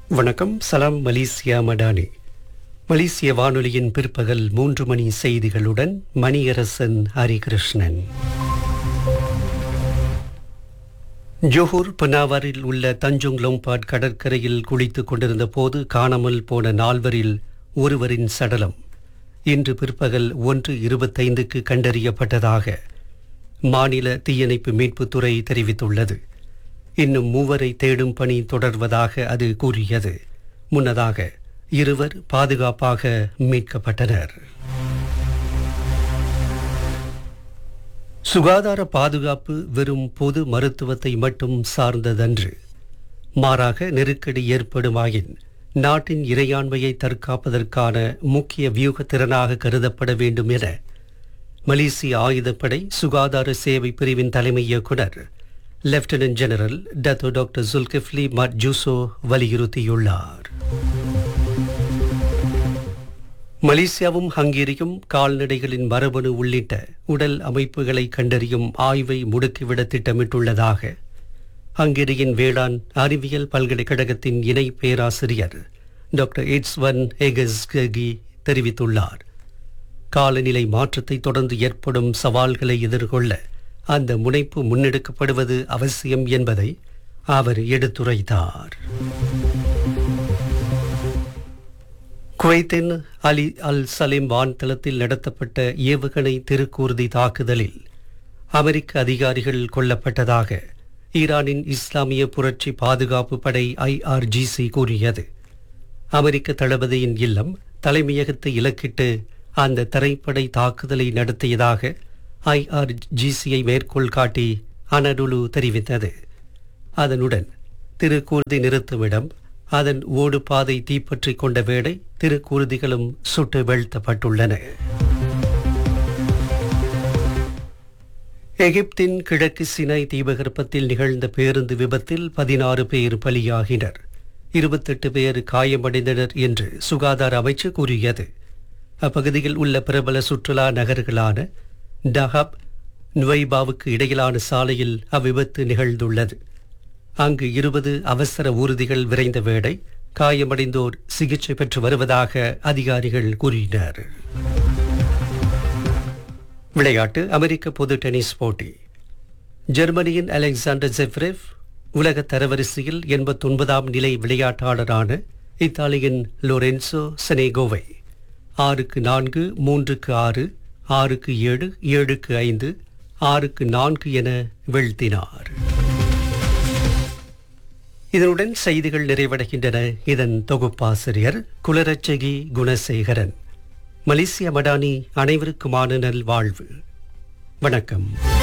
வணக்கம் சலாம் மலேசியா மடானி மலேசிய வானொலியின் பிற்பகல் மூன்று மணி செய்திகளுடன் மணியரசன் ஹரிகிருஷ்ணன் ஜோஹூர் பனாவாரில் உள்ள தஞ்சுங் லோம்பாட் கடற்கரையில் குளித்துக் கொண்டிருந்த போது காணாமல் போன நால்வரில் ஒருவரின் சடலம் இன்று பிற்பகல் ஒன்று இருபத்தைந்துக்கு கண்டறியப்பட்டதாக மாநில தீயணைப்பு மீட்புத்துறை தெரிவித்துள்ளது இன்னும் மூவரை தேடும் பணி தொடர்வதாக அது கூறியது முன்னதாக இருவர் பாதுகாப்பாக மீட்கப்பட்டனர் சுகாதார பாதுகாப்பு வெறும் பொது மருத்துவத்தை மட்டும் சார்ந்ததன்று மாறாக நெருக்கடி ஏற்படுமாயின் நாட்டின் இறையாண்மையை தற்காப்பதற்கான முக்கிய வியூக திறனாக கருதப்பட வேண்டும் என மலேசிய ஆயுதப்படை சுகாதார சேவை பிரிவின் தலைமை இயக்குனர் lieutenant general Dato doctor Zulkifli Mat Jusoh வலியுறுத்தியுள்ளார் மலேசியாவும் ஹங்கேரியும் கால்நடைகளின் மரபணு உள்ளிட்ட உடல் அமைப்புகளை கண்டறியும் ஆய்வை முடுக்கிவிட திட்டமிட்டுள்ளதாக ஹங்கேரியின் வேளாண் அறிவியல் பல்கலைக்கழகத்தின் இணை பேராசிரியர் டாக்டர் எட்ஸ்வன் எகஸ்கி தெரிவித்துள்ளார் காலநிலை மாற்றத்தை தொடர்ந்து ஏற்படும் சவால்களை எதிர்கொள்ள அந்த முனைப்பு முன்னெடுக்கப்படுவது அவசியம் என்பதை அவர் எடுத்துரைத்தார் குவைத்தின் அலி அல் சலீம் வான்தளத்தில் நடத்தப்பட்ட ஏவுகணை திருக்கூர்தி தாக்குதலில் அமெரிக்க அதிகாரிகள் கொல்லப்பட்டதாக ஈரானின் இஸ்லாமிய புரட்சி பாதுகாப்பு படை ஐஆர்ஜிசி கூறியது அமெரிக்க தளபதியின் இல்லம் தலைமையகத்தை இலக்கிட்டு அந்த தரைப்படை தாக்குதலை நடத்தியதாக ஐஆர்ஜிசியை மேற்கோள் காட்டி அனடுலு தெரிவித்தது அதனுடன் திருக்கூர்தி நிறுத்துமிடம் அதன் ஓடு பாதை தீப்பற்றிக் கொண்ட வேளை திருக்கூர்திகளும் சுட்டு வீழ்த்தப்பட்டுள்ளன எகிப்தின் கிழக்கு சினை தீபகற்பத்தில் நிகழ்ந்த பேருந்து விபத்தில் பதினாறு பேர் பலியாகினர் இருபத்தெட்டு பேர் காயமடைந்தனர் என்று சுகாதார அமைச்சு கூறியது அப்பகுதியில் உள்ள பிரபல சுற்றுலா நகர்களான டஹப் நுவைபாவுக்கு இடையிலான சாலையில் அவ்விபத்து நிகழ்ந்துள்ளது அங்கு இருபது அவசர ஊர்திகள் விரைந்த வேளை காயமடைந்தோர் சிகிச்சை பெற்று வருவதாக அதிகாரிகள் கூறினர் விளையாட்டு அமெரிக்க பொது டென்னிஸ் போட்டி ஜெர்மனியின் அலெக்சாண்டர் ஜெஃப்ரெவ் உலக தரவரிசையில் எண்பத்தொன்பதாம் நிலை விளையாட்டாளரான இத்தாலியின் லொரென்சோ செனேகோவை ஆறுக்கு நான்கு மூன்றுக்கு ஆறு ஆறுக்கு ஏழு ஏழுக்கு ஐந்து ஆறுக்கு நான்கு என வீழ்த்தினார் இதனுடன் செய்திகள் நிறைவடைகின்றன இதன் தொகுப்பாசிரியர் குலரட்சகி குணசேகரன் மலேசிய மடானி அனைவருக்குமான நல்வாழ்வு வணக்கம்